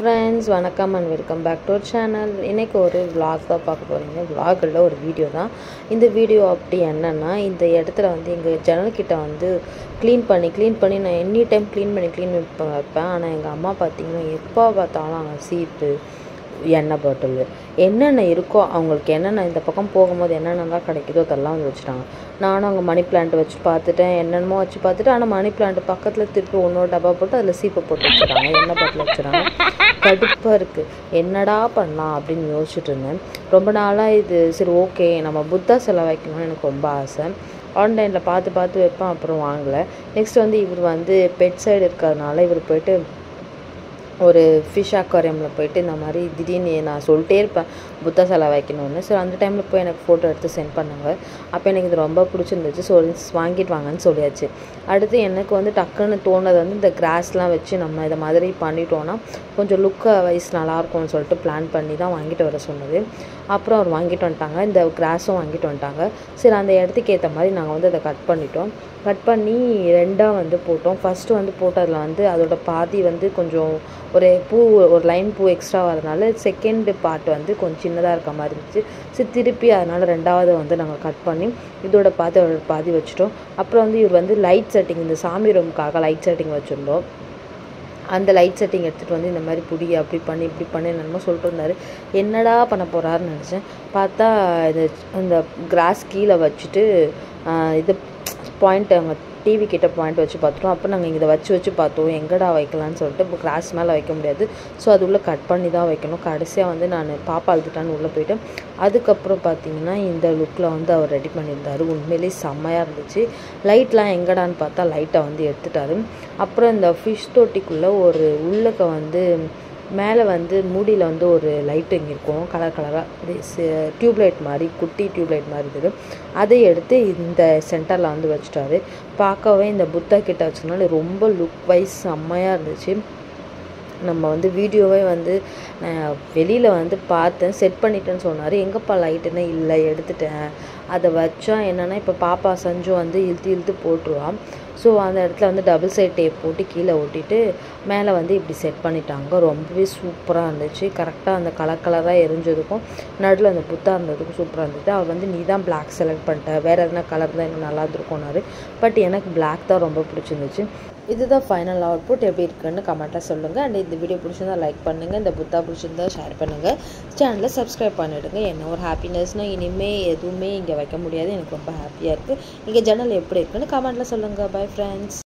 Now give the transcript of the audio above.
friends வணக்கம் and welcome back to channel இன்றைக்கி ஒரு vlog தான் பார்க்க போகிறீங்க vlog இல்ல ஒரு வீடியோ தான் இந்த வீடியோ அப்படி என்னென்னா இந்த இடத்துல வந்து எங்கள் ஜன்னல்கிட்ட வந்து க்ளீன் பண்ணி க்ளீன் பண்ணி நான் எனி டைம் க்ளீன் பண்ணி க்ளீன் வைப்பேன் ஆனால் எங்கள் அம்மா பார்த்தீங்கன்னா எப்போ பார்த்தாலும் அங்கே சீப்பு எண்ணெய் பாட்டில் என்னென்ன இருக்கோ அவங்களுக்கு என்னென்ன இந்த பக்கம் போகும்போது என்னென்னலாம் கிடைக்குதோ அதெல்லாம் வந்து வச்சுட்டாங்க நானும் அங்கே மணி பிளான்ட் வச்சு பார்த்துட்டேன் என்னென்னமோ வச்சு பார்த்துட்டு ஆனால் மணி பிளான்ட் பக்கத்தில் திருப்பி ஒன்றொரு டப்பா போட்டு அதில் சீப்பை போட்டு வச்சுட்டாங்க எண்ணெய் பாட்டில் வச்சுட்டாங்க கடுப்பாக இருக்குது என்னடா பண்ணலாம் அப்படின்னு யோசிச்சுட்டு இருந்தேன் ரொம்ப நாளாக இது சரி ஓகே நம்ம புத்தா சிலை வைக்கணும்னு எனக்கு ரொம்ப ஆசை ஆன்லைனில் பார்த்து பார்த்து வைப்பேன் அப்புறம் வாங்கலை நெக்ஸ்ட் வந்து இவர் வந்து பெட் சைடு இருக்கிறதுனால இவர் போயிட்டு ஒரு ஃபிஷ் அக்வாரியமில் போயிட்டு இந்த மாதிரி திடீர்னு நான் சொல்லிட்டே இருப்பேன் புத்தா சிலை வைக்கணும்னு ஸோ அந்த டைமில் போய் எனக்கு ஃபோட்டோ எடுத்து சென்ட் பண்ணாங்க அப்போ எனக்கு இது ரொம்ப பிடிச்சிருந்துச்சு ஸோ வாங்கிட்டு வாங்கன்னு சொல்லியாச்சு அடுத்து எனக்கு வந்து டக்குன்னு தோணுது வந்து இந்த கிராஸ்லாம் வச்சு நம்ம இதை மாதிரி பண்ணிட்டோன்னா கொஞ்சம் லுக்கை வைஸ் நல்லாயிருக்கும்னு சொல்லிட்டு பிளான் பண்ணி தான் வாங்கிட்டு வர சொன்னது அப்புறம் அவர் வாங்கிட்டு வந்துட்டாங்க இந்த கிராஸும் வாங்கிட்டு வந்துட்டாங்க சரி அந்த இடத்துக்கு ஏற்ற மாதிரி நாங்கள் வந்து அதை கட் பண்ணிட்டோம் கட் பண்ணி ரெண்டாக வந்து போட்டோம் ஃபஸ்ட்டு வந்து போட்டதில் வந்து அதோட பாதி வந்து கொஞ்சம் ஒரு பூ ஒரு லைன் பூ எக்ஸ்ட்ரா வரதுனால செகண்ட் பார்ட் வந்து கொஞ்சம் சின்னதாக இருக்க மாதிரி இருந்துச்சு சரி திருப்பி அதனால் ரெண்டாவது வந்து நாங்கள் கட் பண்ணி இதோட பாதி அதோட பாதி வச்சுட்டோம் அப்புறம் வந்து இவர் வந்து லைட் செட்டிங் இந்த சாமி ரூமுக்காக லைட் செட்டிங் வச்சுருந்தோம் அந்த லைட் செட்டிங் எடுத்துகிட்டு வந்து இந்த மாதிரி புடி அப்படி பண்ணி இப்படி பண்ணி என்னமோ சொல்லிட்டு இருந்தார் என்னடா பண்ண போகிறாருன்னு நினச்சேன் பார்த்தா இது இந்த கிராஸ் கீழே வச்சுட்டு இது பாயிண்ட் அங்கே டிவி கிட்ட பாயிண்ட் வச்சு பார்த்துட்டோம் அப்போ நாங்கள் இதை வச்சு வச்சு பார்த்தோம் எங்கடா வைக்கலான்னு சொல்லிட்டு இப்போ கிராஸ் மேலே வைக்க முடியாது ஸோ அது உள்ளே கட் பண்ணி தான் வைக்கணும் கடைசியாக வந்து நான் பாப்பா அழுதுட்டான்னு உள்ளே போயிட்டேன் அதுக்கப்புறம் பார்த்தீங்கன்னா இந்த லுக்கில் வந்து அவர் ரெடி பண்ணியிருந்தார் உண்மையிலேயே செம்மையாக இருந்துச்சு லைட்லாம் எங்கடான்னு பார்த்தா லைட்டை வந்து எடுத்துட்டாரு அப்புறம் இந்த ஃபிஷ் தொட்டிக்குள்ளே ஒரு உள்ளக்க வந்து மேலே வந்து மூடியில் வந்து ஒரு லைட்டிங் இருக்கும் கலர் கலராக டியூப் லைட் மாதிரி குட்டி டியூப் லைட் மாதிரி இருந்தது அதை எடுத்து இந்த சென்டரில் வந்து வச்சுட்டாரு பார்க்கவே இந்த புத்தா கிட்ட வச்சதுனால ரொம்ப லுக் வைஸ் செம்மையாக இருந்துச்சு நம்ம வந்து வீடியோவே வந்து வெளியில் வந்து பார்த்தேன் செட் பண்ணிட்டேன்னு சொன்னார் எங்கப்பா லைட்டுன்னு இல்லை எடுத்துட்டேன் அதை வச்சா என்னென்னா இப்போ பாப்பா சஞ்சு வந்து இழுத்து இழுத்து போட்டுருவான் ஸோ அந்த இடத்துல வந்து டபுள் சைட் டேப் போட்டு கீழே ஒட்டிட்டு மேலே வந்து இப்படி செட் பண்ணிட்டாங்க ரொம்பவே சூப்பராக இருந்துச்சு கரெக்டாக அந்த கலர் கலராக எரிஞ்சதுக்கும் நடுவில் அந்த புத்தா இருந்ததுக்கும் சூப்பராக இருந்தது அவர் வந்து நீ தான் பிளாக் செலக்ட் பண்ணிட்ட வேறு எதனா கலர் தான் இன்னும் நல்லா இருந்திருக்கும்னாரு பட் எனக்கு பிளாக் தான் ரொம்ப பிடிச்சிருந்துச்சு இதுதான் ஃபைனல் அவுட்புட் எப்படி இருக்குன்னு கமெண்ட்டாக சொல்லுங்கள் அண்ட் இந்த வீடியோ பிடிச்சிருந்தா லைக் பண்ணுங்கள் இந்த புத்தா பிடிச்சிருந்தா ஷேர் பண்ணுங்கள் சேனலை சப்ஸ்கிரைப் பண்ணிவிடுங்க என்ன ஒரு ஹாப்பினஸ்னால் இனிமேல் எதுவுமே இங்கே வைக்க முடியாது எனக்கு ரொம்ப ஹாப்பியாக இருக்குது இங்கே ஜன்னல் எப்படி இருக்குன்னு கமெண்ட்டில் சொல்லுங்கள் பை ஃப்ரெண்ட்ஸ்